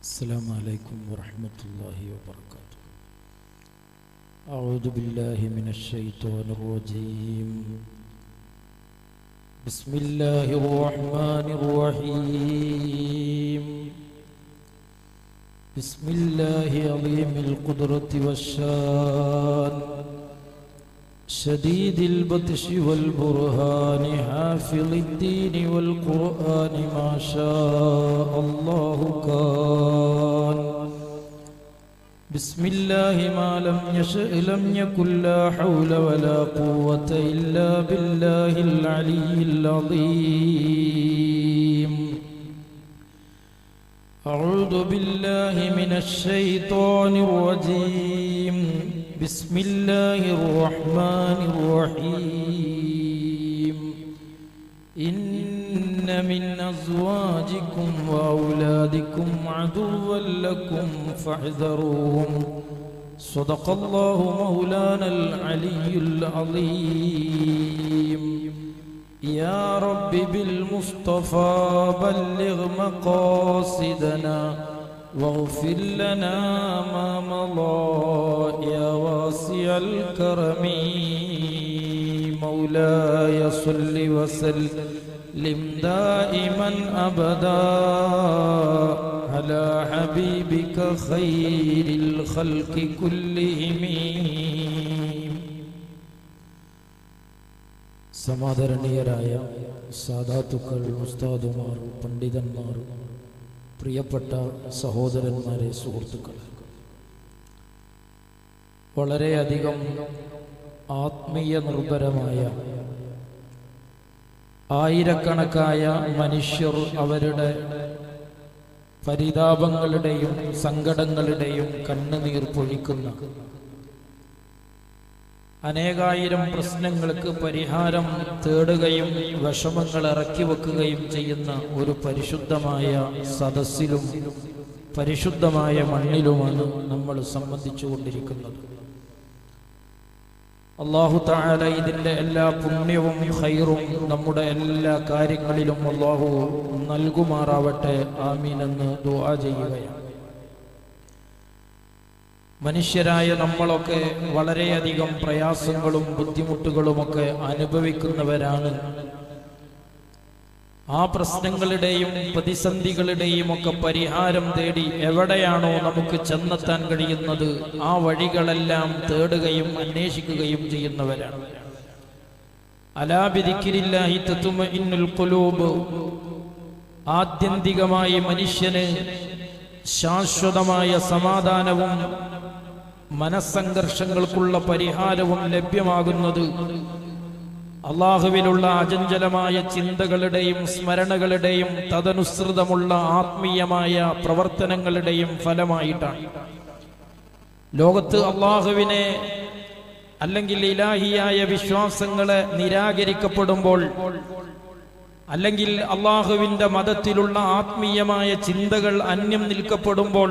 السلام عليكم ورحمة الله وبركاته أعوذ بالله من الشيطان الرجيم بسم الله الرحمن الرحيم بسم الله عظيم القدرة والشان شديد البطش والبرهان حافظ الدين والقرآن ما شاء الله كان بسم الله ما لم يشأ لم يكن لا حول ولا قوة إلا بالله العلي العظيم أعوذ بالله من الشيطان الرجيم بسم الله الرحمن الرحيم إن من أزواجكم وأولادكم عدوا لكم فاحذروهم صدق الله مولانا العلي العظيم يا رب بالمصطفى بلغ مقاصدنا واغفر لنا ما مضى يا واسع الكرم مولاي صل وسلم دائما ابدا على حبيبك خير الخلق كلهم സമാദരണീയരായ സാധാത്തുക്കൾ ഉസ്താദുമാർ പണ്ഡിതന്മാർ പ്രിയപ്പെട്ട സഹോദരന്മാരെ സുഹൃത്തുക്കൾ വളരെയധികം ആത്മീയ നിർഭരമായ ആയിരക്കണക്കായ മനുഷ്യർ അവരുടെ പരിതാപങ്ങളുടെയും സങ്കടങ്ങളുടെയും കണ്ണുനീർ പൊഴിക്കുന്ന അനേകായിരം പ്രശ്നങ്ങൾക്ക് പരിഹാരം തേടുകയും വിഷമങ്ങൾ ഇറക്കി വെക്കുകയും ചെയ്യുന്ന ഒരു പരിശുദ്ധമായ സദസ്സിലും പരിശുദ്ധമായ മണ്ണിലുമാണ് നമ്മൾ സംബന്ധിച്ചു കൊണ്ടിരിക്കുന്നത് അള്ളാഹു താല ഇതിൻ്റെ എല്ലാ പുണ്യവും ഹൈറും നമ്മുടെ എല്ലാ കാര്യങ്ങളിലും അള്ളാഹു നൽകുമാറാവട്ടെ ആമീൻ എന്ന് ദുആ ചെയ്യുകയാണ് മനുഷ്യരായ നമ്മളൊക്കെ വളരെയധികം പ്രയാസങ്ങളും ബുദ്ധിമുട്ടുകളുമൊക്കെ അനുഭവിക്കുന്നവരാണ് ആ പ്രശ്നങ്ങളുടെയും പ്രതിസന്ധികളുടെയും ഒക്കെ പരിഹാരം തേടി എവിടെയാണോ നമുക്ക് ചെന്നെത്താൻ കഴിയുന്നത് ആ വഴികളെല്ലാം തേടുകയും അന്വേഷിക്കുകയും ചെയ്യുന്നവരാണ് അലാബിദിക്കിരില്ലാഹി തത്തുമ ഇന്നുൽ കുലൂബ് ആത്യന്തികമായി മനുഷ്യന് ശാശ്വതമായ സമാധാനവും മനസ്സംഘർഷങ്ങൾക്കുള്ള പരിഹാരവും ലഭ്യമാകുന്നത് അള്ളാഹുവിലുള്ള അചഞ്ചലമായ ചിന്തകളുടെയും സ്മരണകളുടെയും തദനുസൃതമുള്ള ആത്മീയമായ പ്രവർത്തനങ്ങളുടെയും ഫലമായിട്ടാണ് ലോകത്ത് അള്ളാഹുവിനെ അല്ലെങ്കിൽ ഇലാഹിയായ വിശ്വാസങ്ങളെ നിരാകരിക്കപ്പെടുമ്പോൾ അല്ലെങ്കിൽ അള്ളാഹുവിന്റെ മതത്തിലുള്ള ആത്മീയമായ ചിന്തകൾ അന്യം നിൽക്കപ്പെടുമ്പോൾ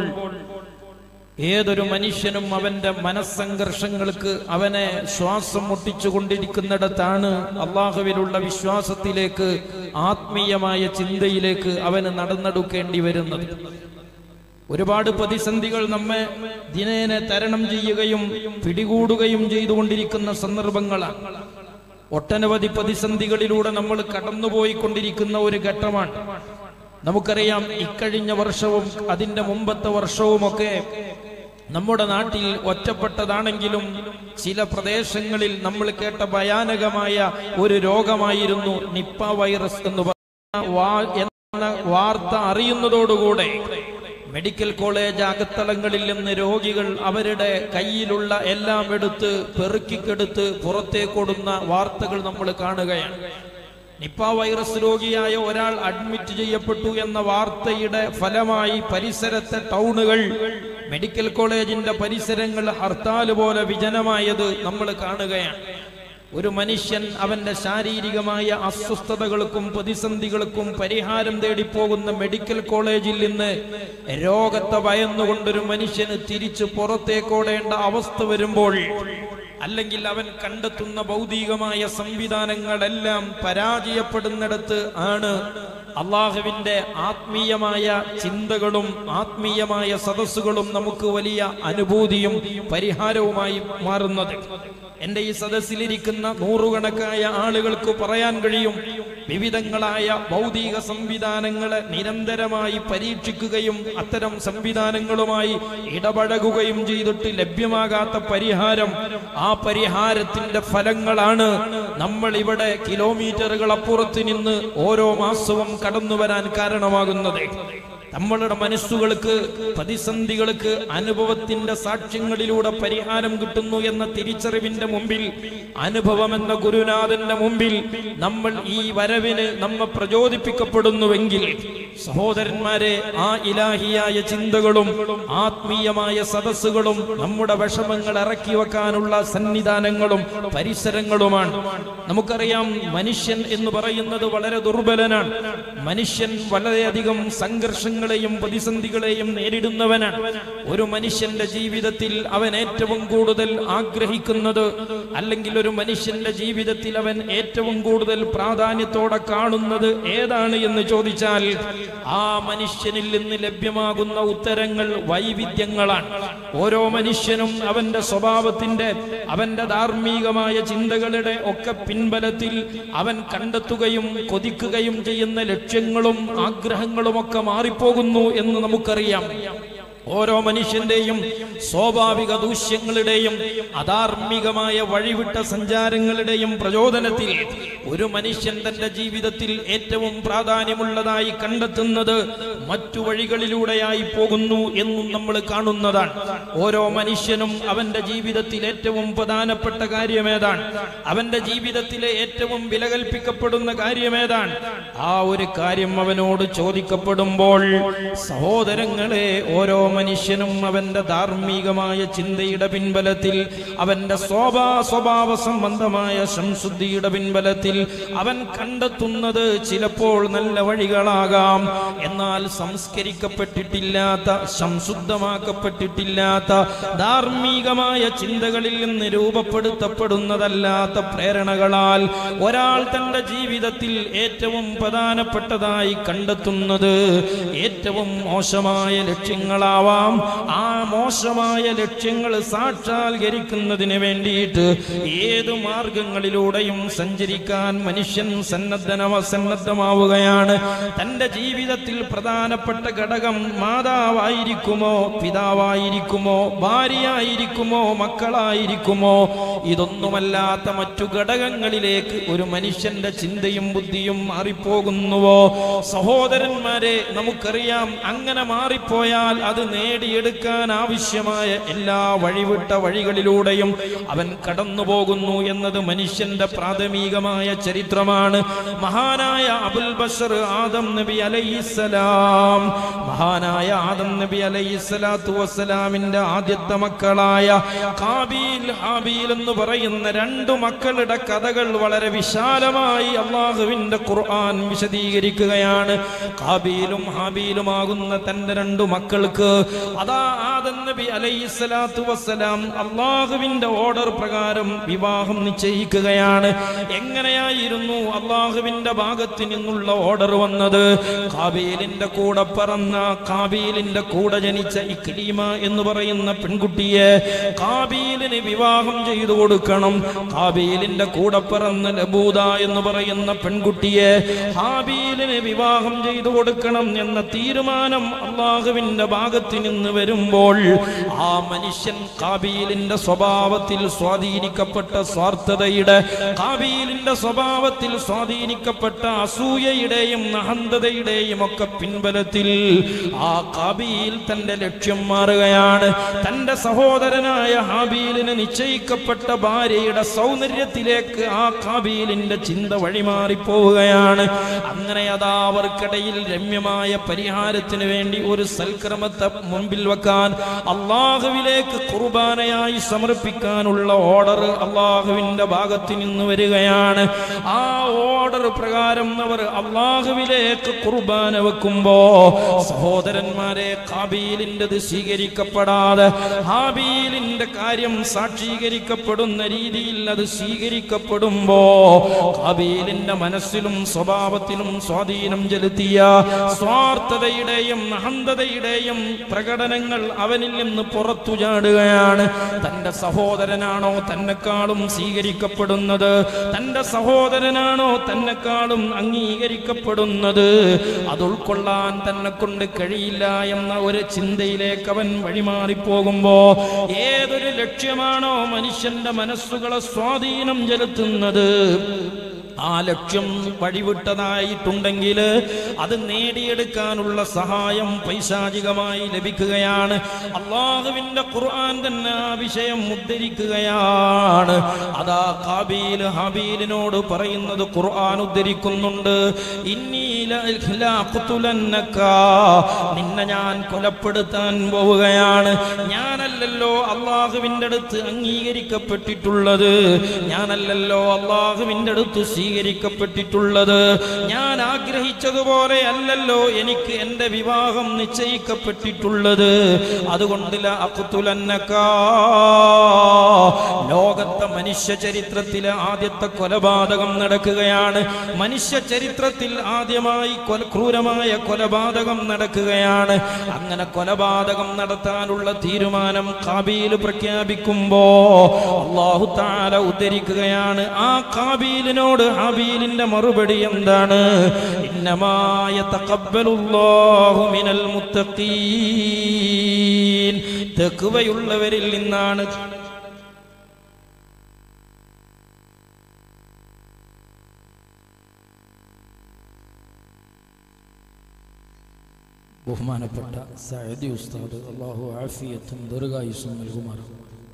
ഏതൊരു മനുഷ്യനും അവന്റെ മനസ്സംഘർഷങ്ങൾക്ക് അവനെ ശ്വാസം മുട്ടിച്ചു കൊണ്ടിരിക്കുന്നിടത്താണ് അള്ളാഹുവിലുള്ള വിശ്വാസത്തിലേക്ക് ആത്മീയമായ ചിന്തയിലേക്ക് അവന് നടന്നെടുക്കേണ്ടി വരുന്നത് ഒരുപാട് പ്രതിസന്ധികൾ നമ്മെ ദിനേനെ തരണം ചെയ്യുകയും പിടികൂടുകയും ചെയ്തുകൊണ്ടിരിക്കുന്ന സന്ദർഭങ്ങളാണ് ഒട്ടനവധി പ്രതിസന്ധികളിലൂടെ നമ്മൾ കടന്നുപോയിക്കൊണ്ടിരിക്കുന്ന ഒരു ഘട്ടമാണ് നമുക്കറിയാം ഇക്കഴിഞ്ഞ വർഷവും അതിന്റെ മുമ്പത്തെ വർഷവുമൊക്കെ നമ്മുടെ നാട്ടിൽ ഒറ്റപ്പെട്ടതാണെങ്കിലും ചില പ്രദേശങ്ങളിൽ നമ്മൾ കേട്ട ഭയാനകമായ ഒരു രോഗമായിരുന്നു നിപ്പ വൈറസ് എന്ന് പറഞ്ഞ എന്ന വാർത്ത അറിയുന്നതോടുകൂടെ മെഡിക്കൽ കോളേജ് അകത്തളങ്ങളിൽ നിന്ന് രോഗികൾ അവരുടെ കയ്യിലുള്ള എല്ലാം എടുത്ത് പെറുക്കിക്കെടുത്ത് പുറത്തേക്കൊടുന്ന വാർത്തകൾ നമ്മൾ കാണുകയാണ് നിപ്പ വൈറസ് രോഗിയായ ഒരാൾ അഡ്മിറ്റ് ചെയ്യപ്പെട്ടു എന്ന വാർത്തയുടെ ഫലമായി പരിസരത്തെ ടൗണുകൾ മെഡിക്കൽ കോളേജിന്റെ പരിസരങ്ങൾ ഹർത്താൽ പോലെ വിജനമായത് നമ്മൾ കാണുകയാണ് ഒരു മനുഷ്യൻ അവന്റെ ശാരീരികമായ അസ്വസ്ഥതകൾക്കും പ്രതിസന്ധികൾക്കും പരിഹാരം തേടിപ്പോകുന്ന മെഡിക്കൽ കോളേജിൽ നിന്ന് രോഗത്തെ ഭയന്നുകൊണ്ടൊരു മനുഷ്യന് തിരിച്ചു പുറത്തേക്കോടേണ്ട അവസ്ഥ വരുമ്പോൾ അല്ലെങ്കിൽ അവൻ കണ്ടെത്തുന്ന ഭൗതികമായ സംവിധാനങ്ങളെല്ലാം പരാജയപ്പെടുന്നിടത്ത് ആണ് അള്ളാഹുവിന്റെ ആത്മീയമായ ചിന്തകളും ആത്മീയമായ സദസ്സുകളും നമുക്ക് വലിയ അനുഭൂതിയും പരിഹാരവുമായി മാറുന്നത് എന്റെ ഈ സദസ്സിലിരിക്കുന്ന നൂറുകണക്കായ ആളുകൾക്ക് പറയാൻ കഴിയും വിവിധങ്ങളായ ഭൗതിക സംവിധാനങ്ങളെ നിരന്തരമായി പരീക്ഷിക്കുകയും അത്തരം സംവിധാനങ്ങളുമായി ഇടപഴകുകയും ചെയ്തിട്ട് ലഭ്യമാകാത്ത പരിഹാരം ആ പരിഹാരത്തിന്റെ ഫലങ്ങളാണ് നമ്മൾ ഇവിടെ കിലോമീറ്ററുകൾ അപ്പുറത്ത് നിന്ന് ഓരോ മാസവും കടന്നു വരാൻ കാരണമാകുന്നത് നമ്മളുടെ മനസ്സുകൾക്ക് പ്രതിസന്ധികൾക്ക് അനുഭവത്തിന്റെ സാക്ഷ്യങ്ങളിലൂടെ പരിഹാരം കിട്ടുന്നു എന്ന തിരിച്ചറിവിന്റെ മുമ്പിൽ അനുഭവം എന്ന ഗുരുനാഥന്റെ മുമ്പിൽ നമ്മൾ ഈ വരവിന് നമ്മെ പ്രചോദിപ്പിക്കപ്പെടുന്നുവെങ്കിൽ സഹോദരന്മാരെ ആ ഇലാഹിയായ ചിന്തകളും ആത്മീയമായ സദസ്സുകളും നമ്മുടെ വിഷമങ്ങൾ ഇറക്കി വെക്കാനുള്ള സന്നിധാനങ്ങളും പരിസരങ്ങളുമാണ് നമുക്കറിയാം മനുഷ്യൻ എന്ന് പറയുന്നത് വളരെ ദുർബലനാണ് മനുഷ്യൻ വളരെയധികം സംഘർഷങ്ങളെയും പ്രതിസന്ധികളെയും നേരിടുന്നവനാണ് ഒരു മനുഷ്യന്റെ ജീവിതത്തിൽ അവൻ ഏറ്റവും കൂടുതൽ ആഗ്രഹിക്കുന്നത് അല്ലെങ്കിൽ ഒരു മനുഷ്യന്റെ ജീവിതത്തിൽ അവൻ ഏറ്റവും കൂടുതൽ പ്രാധാന്യത്തോടെ കാണുന്നത് ഏതാണ് എന്ന് ചോദിച്ചാൽ ആ മനുഷ്യനിൽ നിന്ന് ലഭ്യമാകുന്ന ഉത്തരങ്ങൾ വൈവിധ്യങ്ങളാണ് ഓരോ മനുഷ്യനും അവന്റെ സ്വഭാവത്തിന്റെ അവന്റെ ധാർമ്മികമായ ചിന്തകളുടെ ഒക്കെ പിൻബലത്തിൽ അവൻ കണ്ടെത്തുകയും കൊതിക്കുകയും ചെയ്യുന്ന ലക്ഷ്യങ്ങളും ആഗ്രഹങ്ങളും ഒക്കെ മാറിപ്പോകുന്നു എന്ന് നമുക്കറിയാം ഓരോ മനുഷ്യന്റെയും സ്വാഭാവിക ദൂഷ്യങ്ങളുടെയും അധാർമികമായ വഴിവിട്ട സഞ്ചാരങ്ങളുടെയും പ്രചോദനത്തിൽ ഒരു മനുഷ്യൻ തന്റെ ജീവിതത്തിൽ ഏറ്റവും പ്രാധാന്യമുള്ളതായി കണ്ടെത്തുന്നത് മറ്റു വഴികളിലൂടെയായി പോകുന്നു എന്നും നമ്മൾ കാണുന്നതാണ് ഓരോ മനുഷ്യനും അവന്റെ ജീവിതത്തിൽ ഏറ്റവും പ്രധാനപ്പെട്ട കാര്യമേതാണ് അവന്റെ ജീവിതത്തിലെ ഏറ്റവും വില കൽപ്പിക്കപ്പെടുന്ന കാര്യമേതാണ് ആ ഒരു കാര്യം അവനോട് ചോദിക്കപ്പെടുമ്പോൾ സഹോദരങ്ങളെ ഓരോ മനുഷ്യനും അവന്റെ ധാർമ്മികമായ ചിന്തയുടെ പിൻബലത്തിൽ അവന്റെ സ്വഭാ സ്വഭാവ സംബന്ധമായ സംശുദ്ധിയുടെ പിൻബലത്തിൽ അവൻ കണ്ടെത്തുന്നത് ചിലപ്പോൾ നല്ല വഴികളാകാം എന്നാൽ സംസ്കരിക്കപ്പെട്ടിട്ടില്ലാത്ത സംശുദ്ധമാക്കപ്പെട്ടിട്ടില്ലാത്ത ധാർമ്മികമായ ചിന്തകളിൽ നിന്ന് രൂപപ്പെടുത്തപ്പെടുന്നതല്ലാത്ത പ്രേരണകളാൽ ഒരാൾ തന്റെ ജീവിതത്തിൽ ഏറ്റവും പ്രധാനപ്പെട്ടതായി കണ്ടെത്തുന്നത് ഏറ്റവും മോശമായ ലക്ഷ്യങ്ങളാവാം ആ മോശമായ ലക്ഷ്യങ്ങൾ സാക്ഷാത്കരിക്കുന്നതിന് വേണ്ടിയിട്ട് ഏത് മാർഗങ്ങളിലൂടെയും സഞ്ചരിക്കാൻ മനുഷ്യൻ സന്നദ്ധനവ സന്നദ്ധമാവുകയാണ് തന്റെ ജീവിതത്തിൽ പ്രധാനപ്പെട്ട ഘടകം മാതാവായിരിക്കുമോ പിതാവായിരിക്കുമോ ഭാര്യയായിരിക്കുമോ മക്കളായിരിക്കുമോ ഇതൊന്നുമല്ലാത്ത മറ്റു ഘടകങ്ങളിലേക്ക് ഒരു മനുഷ്യന്റെ ചിന്തയും ബുദ്ധിയും മാറിപ്പോകുന്നുവോ സഹോദരന്മാരെ നമുക്കറിയാം അങ്ങനെ മാറിപ്പോയാൽ അത് നേടിയെടുക്കാൻ ആവശ്യമായ എല്ലാ വഴിവിട്ട വഴികളിലൂടെയും അവൻ കടന്നു പോകുന്നു എന്നത് മനുഷ്യന്റെ പ്രാഥമികമായ ചരിത്രമാണ് മഹാനായ അബുൽ ബഷർ ആദം നബി അലൈഹിസ്സലാം മഹാനായ ആദം നബി അലൈഹിസ്സലാത്തു വസ്സലാമിന്റെ ആദ്യത്തെ മക്കളായ കാബീൽ ഹാബീൽ എന്ന് പറയുന്ന രണ്ടു മക്കളുടെ കഥകൾ വളരെ വിശാലമായി അള്ളാഹുവിന്റെ ഖുർആൻ വിശദീകരിക്കുകയാണ് കാബീലും ഹാബീലുമാകുന്ന തന്റെ രണ്ടു മക്കൾക്ക് അതാ ആദം നബി അലൈഹിസ്സലാത്തു വസ്സലാം അള്ളാഹുവിന്റെ ഓർഡർ പ്രകാരം വിവാഹം നിശ്ചയിക്കുകയാണ് എങ്ങനെയായിരുന്നു അള്ളാഹുവിന്റെ ഭാഗത്ത് നിന്നുള്ള ഓർഡർ വന്നത് കാബീലിന്റെ കൂടെ പറന്ന കാബീലിന്റെ കൂടെ ജനിച്ച ഇക്ലീമ എന്ന് പറയുന്ന പെൺകുട്ടിയെ കാബീലിന് വിവാഹം ചെയ്തു കൊടുക്കണം കാബീലിന്റെ കൂടെ പറന്ന ലബൂദ എന്ന് പറയുന്ന പെൺകുട്ടിയെ ഹാബീലിന് വിവാഹം ചെയ്തു കൊടുക്കണം എന്ന തീരുമാനം അള്ളാഹുവിന്റെ ഭാഗത്ത് നിന്ന് വരുമ്പോൾ ആ മനുഷ്യൻ കാബീലിന്റെ സ്വഭാവത്തിൽ സ്വാധീനിക്കപ്പെട്ട സ്വാർത്ഥതയുടെ കാബീലിന്റെ സ്വഭാവത്തിൽ സ്വാധീനിക്കപ്പെട്ട അസൂയയുടെയും അഹന്തതയുടെയും ഒക്കെ പിൻബലത്തിൽ ആ കാബീൽ തന്റെ ലക്ഷ്യം മാറുകയാണ് തന്റെ സഹോദരനായ ഹാബീലിന് നിശ്ചയിക്കപ്പെട്ട ഭാര്യയുടെ സൗന്ദര്യത്തിലേക്ക് ആ കാബീലിന്റെ ചിന്ത വഴിമാറിപ്പോവുകയാണ് അങ്ങനെ അതാ അവർക്കിടയിൽ രമ്യമായ പരിഹാരത്തിന് വേണ്ടി ഒരു സൽക്രമത്തെ മുൻപിൽ വെക്കാൻ അള്ളാഹുവിലേക്ക് കുർബാനയായി സമർപ്പിക്കാനുള്ള ഓർഡർ അള്ളാഹുവിന്റെ ഭാഗത്ത് നിന്ന് വരികയാണ് ആ ഓർഡർ പ്രകാരം അവർ അള്ളാഹുവിലേക്ക് കുർബാന വെക്കുമ്പോ സഹോദരന്മാരെ കാബീലിൻ്റെത് സ്വീകരിക്കപ്പെടാതെ ഹാബീലിന്റെ കാര്യം സാക്ഷീകരിക്കപ്പെടുന്ന രീതിയിൽ അത് സ്വീകരിക്കപ്പെടുമ്പോ കാബീലിന്റെ മനസ്സിലും സ്വഭാവത്തിലും സ്വാധീനം ചെലുത്തിയ സ്വാർത്ഥതയുടെയും അഹന്തതയുടെയും പ്രകടനങ്ങൾ അവനിൽ നിന്ന് പുറത്തു ചാടുകയാണ് തന്റെ സഹോദരനാണോ തന്നെക്കാളും സ്വീകരിക്കപ്പെടുന്നത് തന്റെ സഹോദരനാണോ തന്നെക്കാളും അംഗീകരിക്കപ്പെടുന്നത് അത് ഉൾക്കൊള്ളാൻ തന്നെ കൊണ്ട് കഴിയില്ല എന്ന ഒരു ചിന്തയിലേക്ക് അവൻ വഴിമാറിപ്പോകുമ്പോ ഏതൊരു ലക്ഷ്യമാണോ മനുഷ്യന്റെ മനസ്സുകളെ സ്വാധീനം ചെലുത്തുന്നത് ആ ലക്ഷ്യം വഴിവിട്ടതായിട്ടുണ്ടെങ്കിൽ അത് നേടിയെടുക്കാനുള്ള സഹായം പൈശാചികമായി ലഭിക്കുകയാണ് അള്ളാഹുവിന്റെ ഖുർആൻ തന്നെ ആ വിഷയം ഉദ്ധരിക്കുകയാണ് അതാ കാബീൽ ഹബീലിനോട് പറയുന്നത് ഖുർആൻ ഉദ്ധരിക്കുന്നുണ്ട് ഇന്നീല നിന്നെ ഞാൻ കൊലപ്പെടുത്താൻ പോവുകയാണ് ഞാനല്ലല്ലോ അള്ളാഹുവിന്റെ അടുത്ത് അംഗീകരിക്കപ്പെട്ടിട്ടുള്ളത് ഞാനല്ലല്ലോ അള്ളാഹുവിന്റെ അടുത്ത് സ്വീകരിക്കപ്പെട്ടിട്ടുള്ളത് ഞാൻ ആഗ്രഹിച്ചതുപോലെ അല്ലല്ലോ എനിക്ക് എന്റെ വിവാഹം നിശ്ചയിക്കപ്പെട്ടിട്ടുള്ളത് അതുകൊണ്ട് ല അഖ്തുലന്നകാ. ലോകത്തെ മനുഷ്യ ചരിത്രത്തിലെ ആദ്യത്തെ കൊലപാതകം നടക്കുകയാണ് മനുഷ്യ ചരിത്രത്തിൽ ആദ്യമായി കൊല ക്രൂരമായ കൊലപാതകം നടക്കുകയാണ് അങ്ങനെ കൊലപാതകം നടത്താനുള്ള തീരുമാനം കാബീൽ പ്രഖ്യാപിക്കുമ്പോ അള്ളാഹു താല ഉദ്ധരിക്കുകയാണ് ആ കാബീലിനോട് ഹാബീലിന്റെ മറുപടി എന്താണ് ഇന്നമായ തഖബ്ബലുല്ലാഹു മിനൽ മുത്തഖീൻ തെക്കുവയുള്ളവരിൽ നിന്നാണ് ബഹുമാനപ്പെട്ട സഅദി ഉസ്താദ് അള്ളാഹു ആഫിയത്തും ദീർഘായുസും നൽകുമാറും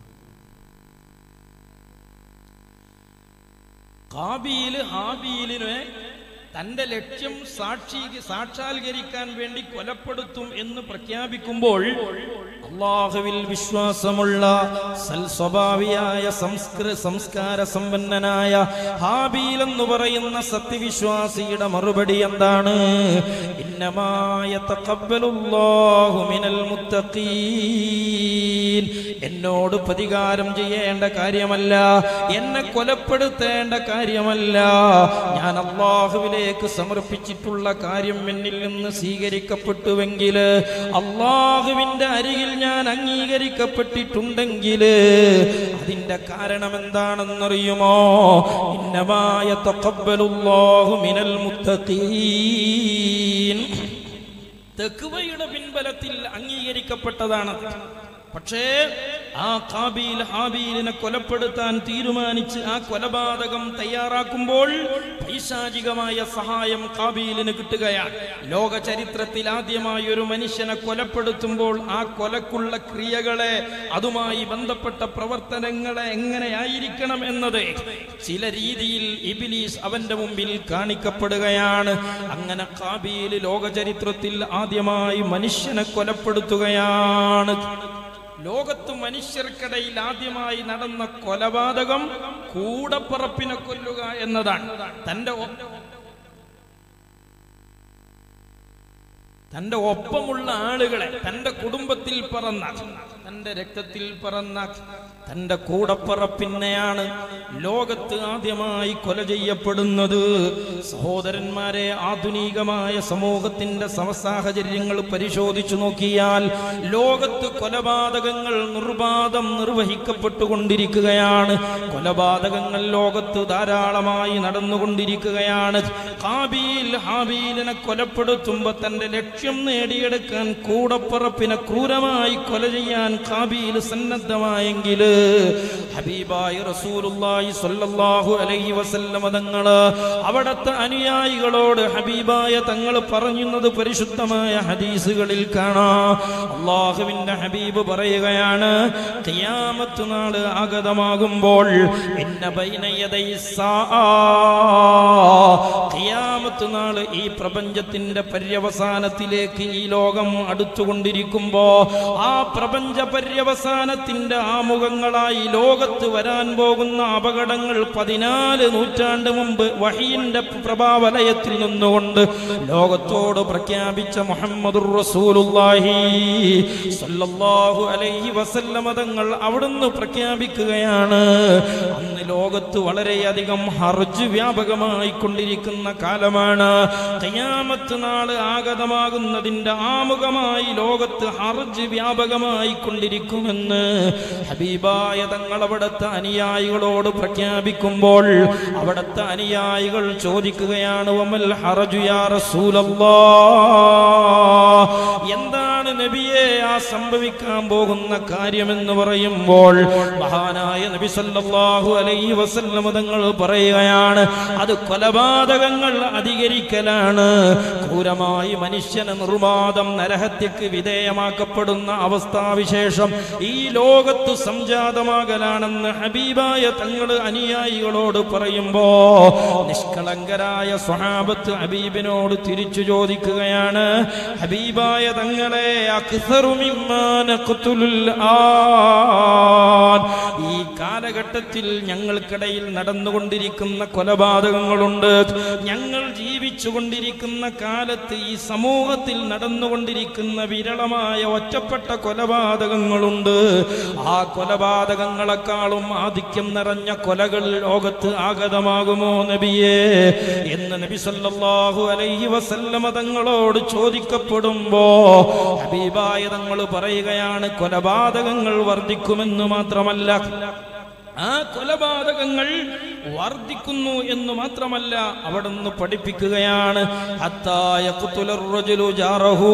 കാബീല് ഹാബീലിനെ തന്റെ ലക്ഷ്യം സാക്ഷി സാക്ഷാത്കരിക്കാൻ വേണ്ടി കൊലപ്പെടുത്തും എന്ന് പ്രഖ്യാപിക്കുമ്പോൾ അള്ളാഹുവിൽ വിശ്വാസമുള്ള സൽസ്വഭാവിയായ സംസ്കൃ സംസ്കാര സമ്പന്നനായ ഹാബീൽ എന്ന് പറയുന്ന സത്യവിശ്വാസിയുടെ മറുപടി എന്താണ് ഇന്നമായ തഖബ്ബലുല്ലാഹു മിനൽ മുത്തഖീൻ എന്നോട് പ്രതികാരം ചെയ്യേണ്ട കാര്യമല്ല എന്നെ കൊലപ്പെടുത്തേണ്ട കാര്യമല്ല ഞാൻ അള്ളാഹുവിലേക്ക് സമർപ്പിച്ചിട്ടുള്ള കാര്യം എന്നിൽ നിന്ന് സ്വീകരിക്കപ്പെട്ടുവെങ്കിൽ അള്ളാഹുവിന്റെ അരികിൽ ഞാൻ അംഗീകരിക്കപ്പെട്ടിട്ടുണ്ടെങ്കിൽ അതിന്റെ കാരണം എന്താണെന്നറിയുമോ ഇന്നമായ തഖബ്ബലുല്ലാഹു മിനൽ മുത്തഖീൻ തെക്കുവയുടെ പിൻബലത്തിൽ അംഗീകരിക്കപ്പെട്ടതാണ് പക്ഷേ ആ കാബീൽ ഹാബീലിനെ കൊലപ്പെടുത്താൻ തീരുമാനിച്ച് ആ കൊലപാതകം തയ്യാറാക്കുമ്പോൾ പൈശാചികമായ സഹായം കാബീലിന് കിട്ടുകയാണ് ലോക ചരിത്രത്തിൽ ആദ്യമായി ഒരു മനുഷ്യനെ കൊലപ്പെടുത്തുമ്പോൾ ആ കൊലക്കുള്ള ക്രിയകളെ അതുമായി ബന്ധപ്പെട്ട പ്രവർത്തനങ്ങളെ എങ്ങനെയായിരിക്കണം എന്നത് ചില രീതിയിൽ ഇബിലീസ് അവന്റെ മുമ്പിൽ കാണിക്കപ്പെടുകയാണ് അങ്ങനെ കാബീൽ ലോക ചരിത്രത്തിൽ ആദ്യമായി മനുഷ്യനെ കൊലപ്പെടുത്തുകയാണ് ലോകത്ത് മനുഷ്യർക്കിടയിൽ ആദ്യമായി നടന്ന കൊലപാതകം കൂടപ്പറപ്പിനെ കൊല്ലുക എന്നതാണ് തന്റെ ഒ- തന്റെ ഒപ്പമുള്ള ആളുകളെ തന്റെ കുടുംബത്തിൽ പറന്ന തന്റെ രക്തത്തിൽ പറന്ന തന്റെ കൂടപ്പറപ്പിന്നെയാണ് ലോകത്ത് ആദ്യമായി കൊല ചെയ്യപ്പെടുന്നത് സഹോദരന്മാരെ ആധുനികമായ സമൂഹത്തിന്റെ സമസാഹചര്യങ്ങൾ പരിശോധിച്ചു നോക്കിയാൽ ലോകത്ത് കൊലപാതകങ്ങൾ നിർബാധം നിർവഹിക്കപ്പെട്ടുകൊണ്ടിരിക്കുകയാണ് കൊലപാതകങ്ങൾ ലോകത്ത് ധാരാളമായി നടന്നുകൊണ്ടിരിക്കുകയാണ് കാബീൽ ഹാബീലിനെ കൊലപ്പെടുത്തുമ്പോ തന്റെ ലക്ഷ്യം നേടിയെടുക്കാൻ കൂടപ്പറപ്പിനെ ക്രൂരമായി കൊല ചെയ്യാൻ കാബീൽ സന്നദ്ധമായെങ്കിൽ ഹബീബായി റസൂലുള്ളാഹി സ്വല്ലല്ലാഹു അലൈഹി വസല്ലമ തങ്ങള് അവിടത്തെ അനുയായികളോട് ഹബീബായ തങ്ങൾ പറയുന്നത് പരിശുദ്ധമായ ഹദീസുകളിൽ കാണാം അള്ളാഹുവിന്റെ ഹബീബ് പറയുകയാണ് ഖിയാമത്ത് നാള് ആഗതമാകുമ്പോൾ ഇന്ന ബൈന യദൈ സാആ ഖിയാമത്ത് നാള് ഈ പ്രപഞ്ചത്തിന്റെ പര്യവസാനത്തിൽ അവസാനത്തിലേക്ക് ഈ ലോകം അടുത്തുകൊണ്ടിരിക്കുമ്പോ ആ പ്രപഞ്ച പര്യവസാനത്തിന്റെ ആമുഖങ്ങളായി ലോകത്ത് വരാൻ പോകുന്ന അപകടങ്ങൾ പതിനാല് നൂറ്റാണ്ട് മുമ്പ് വഹീന്റെ പ്രഭാവലയത്തിൽ നിന്നുകൊണ്ട് ലോകത്തോട് പ്രഖ്യാപിച്ച മുഹമ്മദുർ റസൂലുള്ളാഹി സല്ലല്ലാഹു അലൈഹി വസല്ലമ തങ്ങൾ അവിടുന്ന് പ്രഖ്യാപിക്കുകയാണ് അന്ന് ലോകത്ത് വളരെയധികം ഹർജ് വ്യാപകമായി കൊണ്ടിരിക്കുന്ന കാലമാണ് ഖിയാമത്ത് നാള് ആഗതമാകുന്നതിന്റെ ആമുഖമായി ലോകത്ത് ഹർജ് വ്യാപകമായി കൊണ്ടിരിക്കുമെന്ന് ഹബീബായ തങ്ങൾ അവിടുത്തെ അനുയായികളോട് പ്രഖ്യാപിക്കുമ്പോൾ അവിടുത്തെ അനുയായികൾ ചോദിക്കുകയാണ് വമൽ ഹറജു യാ റസൂലല്ലാ എന്താണ് നബിയെ ആ സംഭവിക്കാൻ പോകുന്ന കാര്യമെന്ന് പറയുമ്പോൾ മഹാനായ നബി സല്ലല്ലാഹു അലൈഹി വസല്ലം തങ്ങൾ പറയുകയാണ് അത് കൊലപാതകങ്ങൾ അധികരിക്കലാണ് ക്രൂരമായി മനുഷ്യന് നിർവാദം നരഹത്യക്ക് വിധേയമാക്കപ്പെടുന്ന അവസ്ഥാവിശേഷം ഈ ലോകത്ത് സംജാതമാകലാണെന്ന് ഹബീബായ തങ്ങൾ അനുയായികളോട് പറയുമ്പോ നിഷ്കളങ്കരായ സ്വഹാബത്ത് ഹബീബിനോട് തിരിച്ചു ചോദിക്കുകയാണ് ഹബീബായ തങ്ങളെ അക്സറു മിമ്മാ നഖ്തുലുൽ ആൻ. ഈ കാലഘട്ടത്തിൽ ഞങ്ങൾക്കിടയിൽ നടന്നുകൊണ്ടിരിക്കുന്ന കൊലപാതകങ്ങളുണ്ട് ഞങ്ങൾ ജീവിച്ചു കൊണ്ടിരിക്കുന്ന കാലത്ത് ഈ സമൂഹത്തിൽ നടന്നുകൊണ്ടിരിക്കുന്ന വിരളമായ ഒറ്റപ്പെട്ട കൊലപാതകങ്ങളുണ്ട് ആ കൊലപാതകങ്ങളെക്കാളും ആധിക്യം നിറഞ്ഞ കൊലകൾ ലോകത്ത് ആഗതമാകുമോ നബിയേ എന്ന് നബി സല്ലല്ലാഹു അലൈഹി വസല്ലമ തങ്ങളോട് ചോദിക്കപ്പെടുമ്പോ ഹബീബായ തങ്ങൾ പറയുകയാണ് കൊലപാതകങ്ങൾ വർദ്ധിക്കുമെന്ന് മാത്രമല്ല ആ കൊലപാതകങ്ങൾ വർദ്ധിക്കുന്നു എന്ന് മാത്രമല്ല അവിടുന്ന് പഠിപ്പിക്കുകയാണ് ഹത്താ യഖ്തുലർ റജുലു ജാറഹു.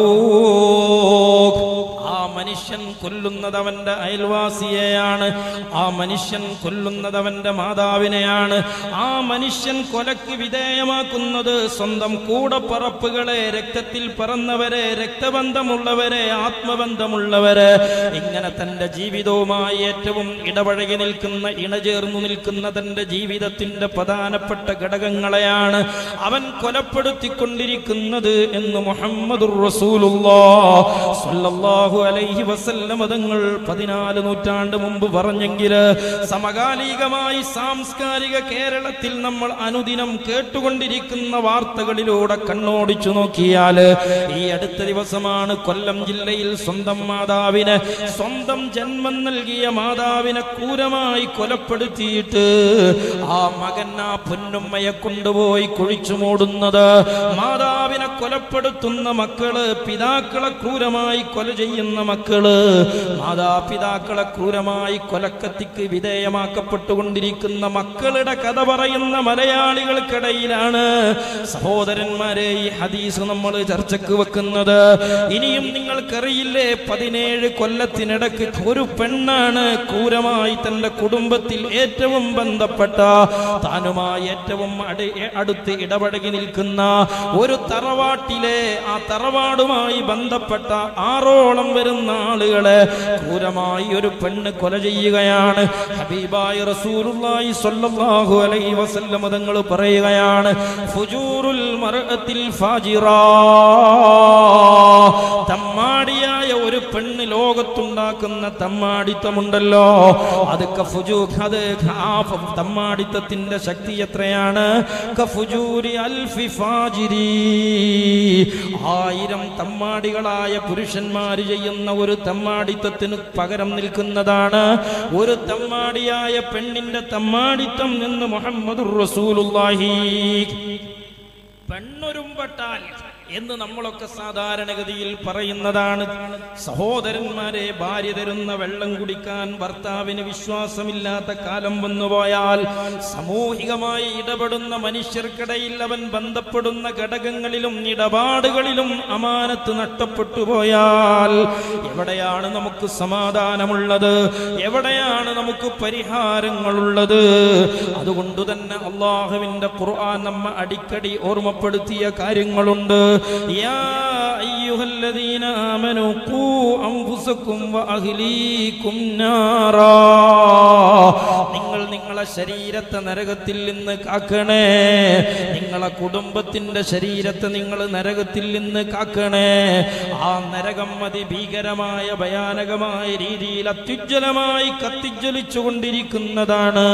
ആ മനുഷ്യൻ കൊല്ലുന്നത് അവന്റെ അയൽവാസിയെയാണ് ആ മനുഷ്യൻ കൊല്ലുന്നത് അവന്റെ മാതാവിനെയാണ് ആ മനുഷ്യൻ കൊലക്ക് വിധേയമാക്കുന്നത് സ്വന്തം കൂടപ്പറപ്പുകളെ രക്തത്തിൽ പറന്നവരെ രക്തബന്ധമുള്ളവരെ ആത്മബന്ധമുള്ളവരെ ഇങ്ങനെ തന്റെ ജീവിതവുമായി ഏറ്റവും ഇടപഴകി നിൽക്കുന്ന ഇണചേർന്നു നിൽക്കുന്ന തന്റെ ജീവിതത്തിന്റെ പ്രധാനപ്പെട്ട ഘടകങ്ങളെയാണ് അവൻ കൊലപ്പെടുത്തിക്കൊണ്ടിരിക്കുന്നത് എന്ന് മുഹമ്മദുർ റസൂലുള്ളാഹ് സ്വല്ലല്ലാഹു അലൈഹി വസല്ലം തങ്ങൾ പതിനാല് നൂറ്റാണ്ട് മുമ്പ് പറഞ്ഞെങ്കിൽ സമകാലികമായി സാംസ്കാരിക കേരളത്തിൽ നമ്മൾ അനുദിനം കേട്ടുകൊണ്ടിരിക്കുന്ന വാർത്തകളിലൂടെ കണ്ണോടിച്ചു നോക്കിയാൽ ഈ അടുത്ത ദിവസമാണ് കൊല്ലം ജില്ലയിൽ സ്വന്തം മാതാവിന് സ്വന്തം ജന്മം നൽകിയ മാതാവിനെ ക്രൂരമായി കൊലപ്പെടുത്തിയിട്ട് ആ മകൻ ആ പൊന്നുമ്മയെ കൊണ്ടുപോയി കുഴിച്ചു മൂടുന്നത് മാതാവിനെ കൊലപ്പെടുത്തുന്ന മക്കള് പിതാക്കളെ ക്രൂരമായി കൊല ചെയ്യുന്ന മക്കള് മാതാപിതാക്കളെ ക്രൂരമായി കൊലക്കത്തിക്ക് വിധേയമാക്കപ്പെട്ടുകൊണ്ടിരിക്കുന്ന മക്കളുടെ കഥ പറയുന്ന മലയാളികൾക്കിടയിലാണ് സഹോദരന്മാരെ ഈ ഹദീസ് നമ്മൾ ചർച്ചക്ക് വെക്കുന്നത് ഇനിയും നിങ്ങൾക്കറിയില്ലേ പതിനേഴ് കൊല്ലത്തിനിടക്ക് ഒരു പെണ്ണാണ് ക്രൂരമായി തന്റെ കുടുംബത്തിൽ ഏറ്റവും ബന്ധപ്പെട്ട താനുമായി ഏറ്റവും അടി- അടുത്ത് ഇടപഴകി നിൽക്കുന്ന ഒരു തറവാട്ടിലെ ആ തറവാടുമായി ബന്ധപ്പെട്ട ആറോളം വരുന്ന ആളുകളെ ക്രൂരമായി ഒരു പെണ്ണ് കൊല ചെയ്യുകയാണ് ഹബീബായി റസൂലുള്ളാഹി സ്വല്ലല്ലാഹു അലൈഹി വസല്ലം തങ്ങൾ പറയുകയാണ് ഫുജൂറുൽ മർഅത്തിൽ ഫാജിറാ തമ്മാടിയായ ഒരു പെണ്ണ് ലോകത്തുണ്ടാക്കുന്ന തമ്മാടിത്തമുണ്ടല്ലോ അത് കഫുജൂ അത് ആ ഫ- തമ്മാടിത്തത്തിന്റെ ശക്തി എത്രയാണ് കഫുജൂരി അൽഫി ഫാജിരി ആയിരം തമ്മാടികളായ പുരുഷന്മാർ ചെയ്യുന്ന ഒരു തമ്മാടിത്തത്തിന് പകരം നിൽക്കുന്നതാണ് ഒരു തമ്മാടിയായ പെണ്ണിന്റെ തമ്മാടിത്തം എന്ന് മുഹമ്മദ് റസൂലുള്ളാഹി പെണ്ണൊരുമ്പെട്ടാൽ എന്ന് നമ്മളൊക്കെ സാധാരണഗതിയിൽ പറയുന്നതാണ് സഹോദരന്മാരെ ഭാര്യ തരുന്ന വെള്ളം കുടിക്കാൻ ഭർത്താവിന് വിശ്വാസമില്ലാത്ത കാലം വന്നുപോയാൽ സാമൂഹികമായി ഇടപെടുന്ന മനുഷ്യർക്കിടയിൽ അവൻ ബന്ധപ്പെടുന്ന ഘടകങ്ങളിലും ഇടപാടുകളിലും അമാനത്ത് നഷ്ടപ്പെട്ടു പോയാൽ എവിടെയാണ് നമുക്ക് സമാധാനമുള്ളത് എവിടെയാണ് നമുക്ക് പരിഹാരങ്ങളുള്ളത് അതുകൊണ്ട് തന്നെ അള്ളാഹുവിന്റെ ഖുർആൻ നമ്മ അടിക്കടി ഓർമ്മപ്പെടുത്തിയ കാര്യങ്ങളുണ്ട് യാ അയ്യുഹല്ലദീന ആമനു ഖൂ അൻഫുസക്കും വഅഹ്ലീകും നാറാ നിങ്ങൾ നിങ്ങൾ നിങ്ങളെ ശരീരത്തെ നരകത്തിൽ നിന്ന് കാക്കണേ നിങ്ങളെ കുടുംബത്തിന്റെ ശരീരത്തെ നിങ്ങൾ നരകത്തിൽ നിന്ന് കാക്കണേ ആ നരകം അതിഭീകരമായ ഭയാനകമായ രീതിയിൽ അത്യുജ്വലമായി കത്തിജ്വലിച്ചു കൊണ്ടിരിക്കുന്നതാണ്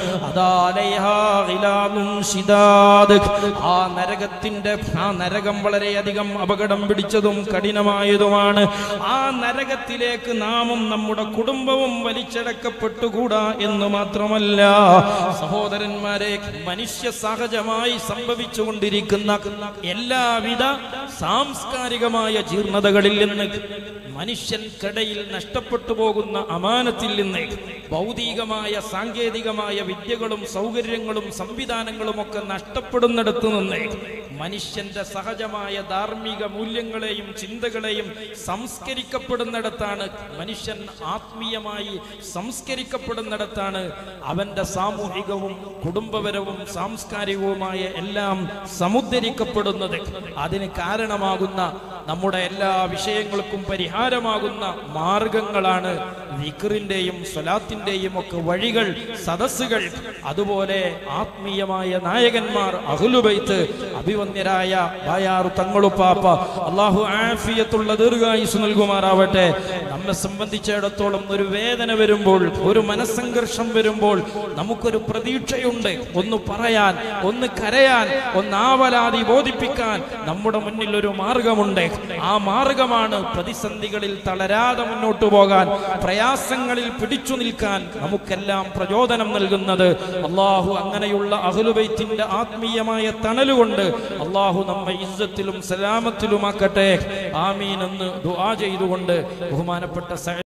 അതാലയാലും ആ നരകത്തിന്റെ ആ നരകം വളരെയധികം അപകടം പിടിച്ചതും കഠിനമായതുമാണ് ആ നരകത്തിലേക്ക് നാമും നമ്മുടെ കുടുംബവും വലിച്ചടക്കപ്പെട്ടുകൂടാ എന്ന് മാത്രമല്ല സഹോദരന്മാരെ മനുഷ്യ സഹജമായി സംഭവിച്ചുകൊണ്ടിരിക്കുന്ന എല്ലാവിധ സാംസ്കാരികമായ ജീർണതകളിൽ നിന്ന് മനുഷ്യൻക്കിടയിൽ നഷ്ടപ്പെട്ടു പോകുന്ന അമാനത്തിൽ നിന്ന് ഭൗതികമായ സാങ്കേതികമായ വിദ്യകളും സൗകര്യങ്ങളും സംവിധാനങ്ങളും ഒക്കെ നഷ്ടപ്പെടുന്നിടത്ത് നിന്ന് മനുഷ്യന്റെ സഹജമായ ധാർമ്മിക മൂല്യങ്ങളെയും ചിന്തകളെയും സംസ്കരിക്കപ്പെടുന്നിടത്താണ് മനുഷ്യൻ ആത്മീയമായി സംസ്കരിക്കപ്പെടുന്നിടത്താണ് അവന്റെ സാമൂഹികവും കുടുംബപരവും സാംസ്കാരികവുമായ എല്ലാം സമുദ്ധരിക്കപ്പെടുന്നത് അതിന് കാരണമാകുന്ന നമ്മുടെ എല്ലാ വിഷയങ്ങൾക്കും പരിഹാരമാകുന്ന മാർഗങ്ങളാണ് വിക്റിന്റെയും സ്വലാത്തിന്റെയും ഒക്കെ വഴികൾ സദസ്സുകൾ അതുപോലെ ആത്മീയമായ നായകന്മാർ അഹുലുബൈത്ത് അഭിവന്യരായ ബായാറു തങ്ങളുപ്പാപ്പ അള്ളാഹു ആഫിയത്തുള്ള ദീർഘായുസ് നൽകുമാറാവട്ടെ നമ്മെ സംബന്ധിച്ചിടത്തോളം ഒരു വേദന വരുമ്പോൾ ഒരു മനസ്സംഘർഷം വരുമ്പോൾ നമുക്കൊരു പ്രതീക്ഷയുണ്ട് ഒന്ന് പറയാൻ ഒന്ന് കരയാൻ ഒന്ന് ആവലാതി ബോധിപ്പിക്കാൻ നമ്മുടെ മുന്നിൽ ഒരു മാർഗമുണ്ട് ആ മാർഗമാണ് പ്രതിസന്ധികളിൽ തളരാതെ മുന്നോട്ട് പോകാൻ പ്രയാസങ്ങളിൽ പിടിച്ചു നിൽക്കാൻ നമുക്കെല്ലാം പ്രചോദനം നൽകുന്നത് അള്ളാഹു അങ്ങനെയുള്ള അഹ്ലുബൈത്തിന്റെ ആത്മീയമായ തണലുകൊണ്ട് അള്ളാഹു നമ്മെ ഇസ്സത്തിലും സലാമത്തിലുമാക്കട്ടെ ആമീൻ എന്ന് ദുആ ചെയ്തുകൊണ്ട് ബഹുമാനപ്പെട്ട സഅദ്